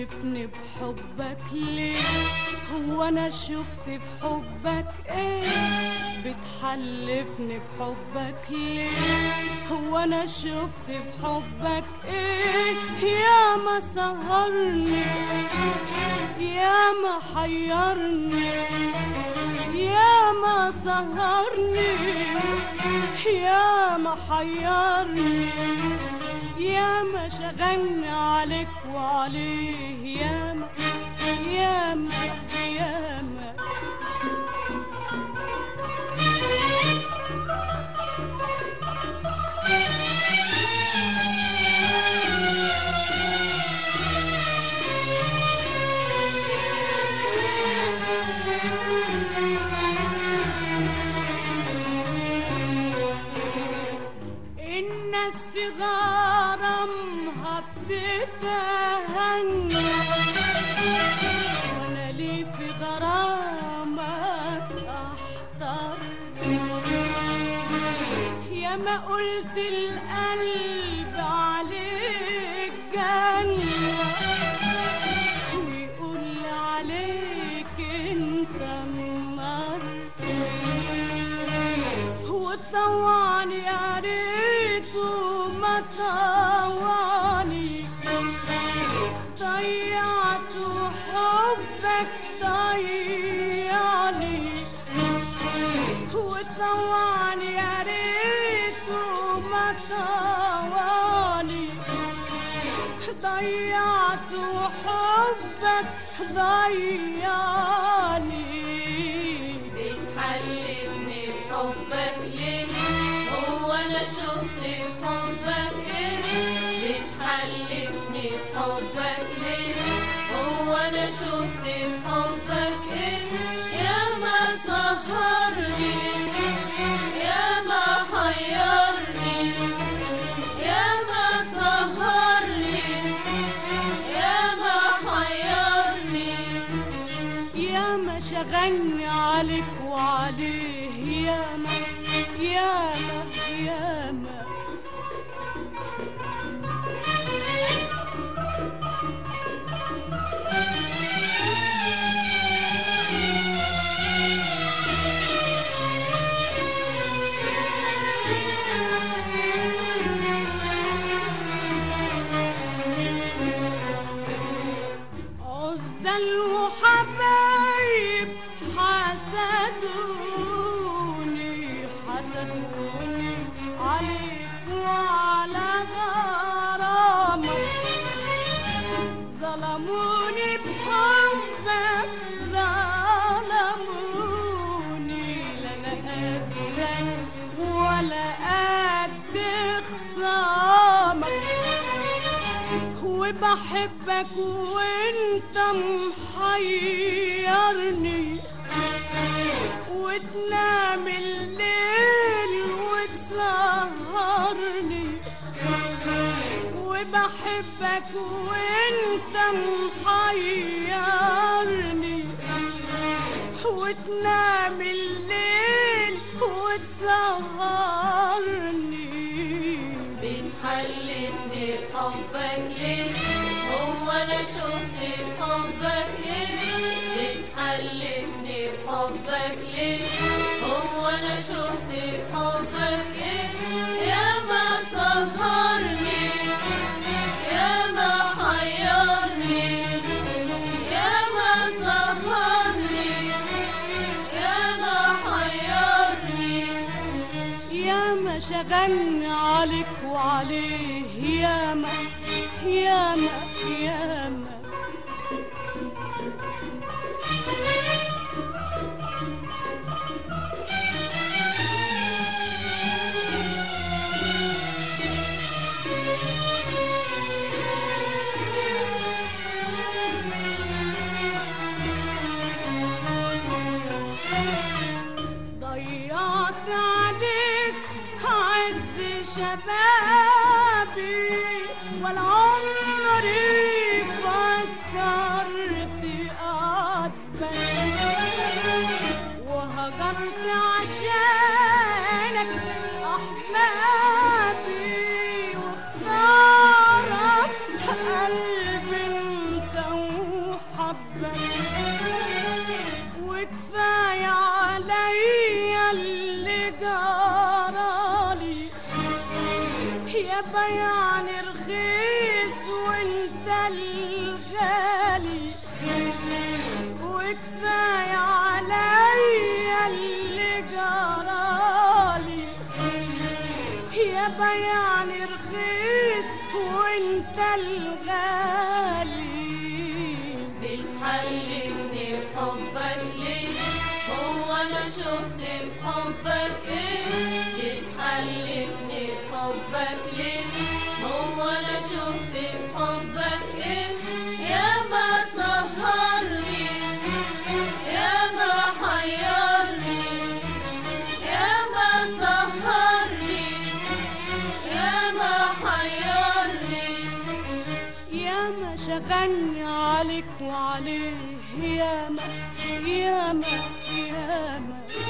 بتحلفني بحبك ليه هو انا شفت في حبك ايه بتحلفني بحبك ليه هو انا شفت في حبك ايه يا ما سهرني يا ما حيرني يا ما سهرني يا ما حيرني يا ما شغلني عليك وعليه يا ما يا ما يا ما الناس في غرامها بتتهنى وانا ليه في غرامك احتار يا ما قلت القلب عليك جنة ويقول عليك انت النار وطوعني يا ريته ما طوعني ضيعت حبك ضيعني وطوعني يا ريته ما طوعني ضيعت حبك ضيعني بتحلفني بحبك ليه هو انا شفت في حبك ايه بتحلفني بحبك ليه هو انا شفت في حبك ايه يا ما سهرني يا ما حيرني يا ما سهرني يا ما حيرني يا ما شغلني عليك وعليه يا ما يا ما يا ما عزل وحبايب حسدوني حسدوني عليك وعلى غرامك ظلموني بحبك ظلموني لا انا قدك ولا قد خصامك وبحبك وانت محيرني وتنام الليل وتسهرني وبحبك وانت محيرني وتنام الليل وتسهرني بتحلفني بحبك ليه هو انا شفت في حبك ايه بتحلفني بحبك ليه هو انا شفت في حبك ايه يا ما سهرني يا ما حيرني يا ما سهرني يا ما حيرني يا ما شغلني عليك وعليه يا ما يا ما يا ما ضيعت عليك عز شبابي ولا عمري فكرت أقبل وهجرت عشانك أحبابي واختارك قلبي انت يا بيعني رخيص وانت الغالي وكفاية عليا اللي جرالي يا بيعني رخيص وانت الغالي بتحلفني بحبك ليه هو انا شفت في حبك ايه بتحلفني بحبك ليه هو انا شفت في حبك ايه يا ما سهرني يا ما حيرني يا ما سهرني يا ما حيرني ياما شغلني عليك وعليه ياما ياما ياما